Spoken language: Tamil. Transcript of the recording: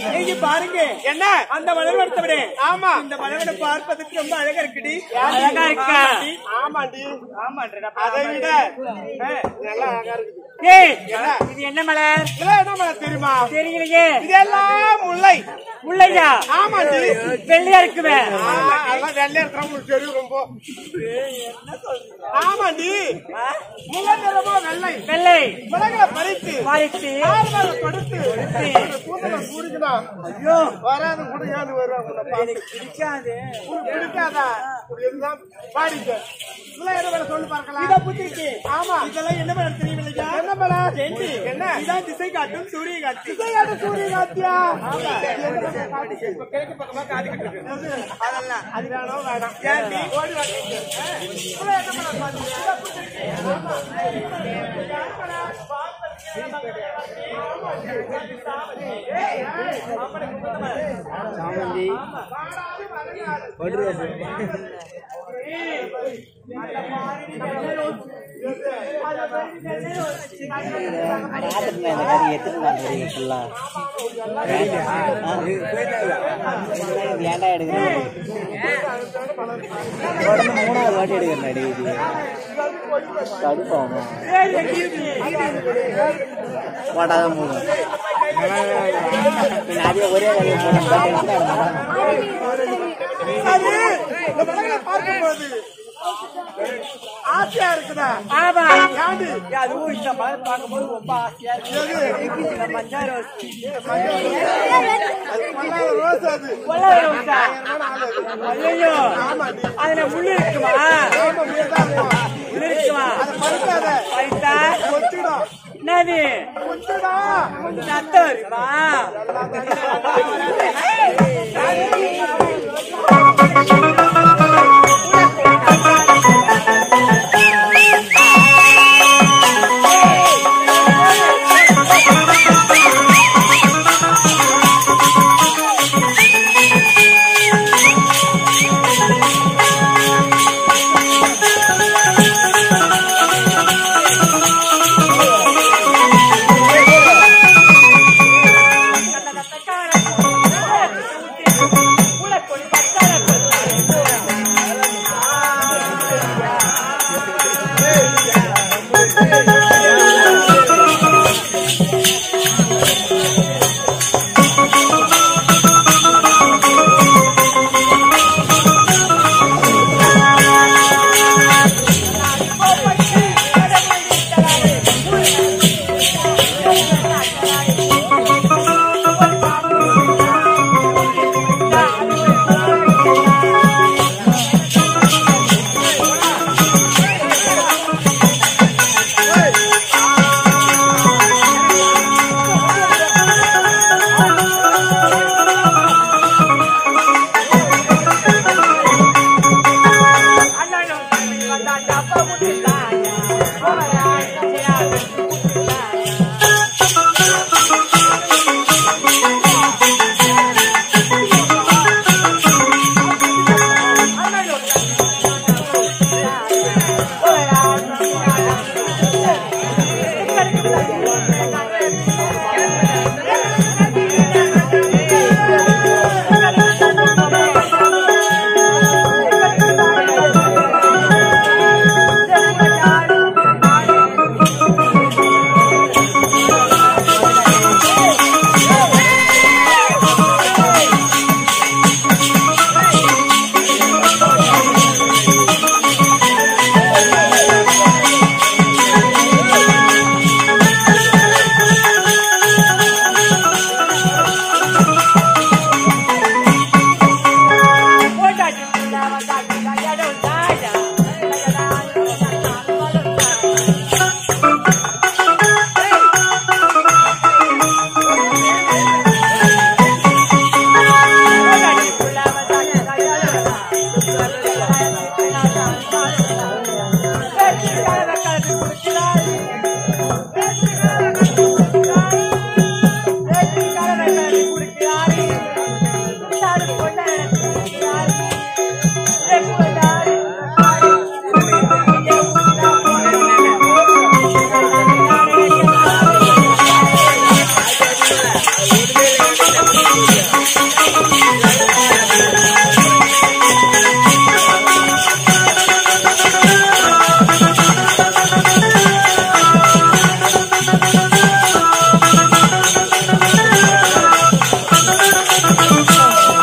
இங்க பாருங்க என்ன அந்த வளர்வடத்தை விட ஆமா இந்த வளர்வடை பார்ப்பதற்கு ரொம்ப அழகா இருக்குடி அழகா இருக்கா ஆமாண்டி ஆமான்றா அதை விட ஆ, நல்லா அழகா இருக்குது ஏய் இது என்ன மலர் இதெல்லாம் என்ன மலர் தெரியுமா தெரியலையே இதெல்லாம் முல்லை முள்ளையா ஆமாண்டி வெள்ளையா இருக்குமே ஆ, அதெல்லாம் வெள்ளையா இருக்கிற உங்களுக்கு தெரியும் ரொம்ப ஆமாண்டி முல்லை நிறமா வெள்ளை வெள்ளை மிளகை பறித்து பறித்து ஆறுதலை கொடுத்து கூந்தலை குடிக்கணும் ஐயோ வராது குடிக்காது வருவாங்க பிடிக்காது உனக்கு பிடிக்காதா இப்படி இருந்தா பாடிக்க இதெல்லாம் என்ன வேலை சொல்லு பார்க்கலாம் இத புத்திருக்கு ஆமா இதெல்லாம் என்ன பண்ண தெரியுமில்லையா என்ன மேல செண்டி என்ன இதான் திசை காட்டும் சூரிய காட்சி இசையாடு சூரிய காத்தியா கிழக்கு பக்கமா காத்துக்கிட்டு இருக்கு அதெல்லாம் அது வேணும் வேணாம் ஏன்டி? ஓடி வா. இதெல்லாம் என்ன மேல பாத்தீங்க? பார்த்துட்டு இந்த கறி எடுத்துட்டு நான் கறி ஃபுல்லா ஏன்டா எடுக்கிறேன் உடனே மூணாவது வாட்டி எடுக்கிறேன் அடி இது கடுப்பாகும் போட்டாதான் மூணு பின்ன அதே ஒரே கறியை போட்டேன் சரி, இந்த மிளகை பார்க்கும்போது ஆசையா இருக்குதா ஆமா ஏண்டி? அதுவும் இந்த மலர் பார்க்கும்போது ரொம்ப ஆசையா இருக்கு இந்த மஞ்சள் ரோஸ் அது கொல்லாத ரோஸ் அது கொள்ளை ரோஸா? ஐயோ ஆமாண்டி அதுல முள்ளு இருக்குமா ஆமா முயதான் இருக்கும். முள்ளு இருக்குமா அதை பறிக்காத பறித்தா கொச்சிடும் என்னது கொச்சிடா சத்தம் இருக்குமா ஆ ஆ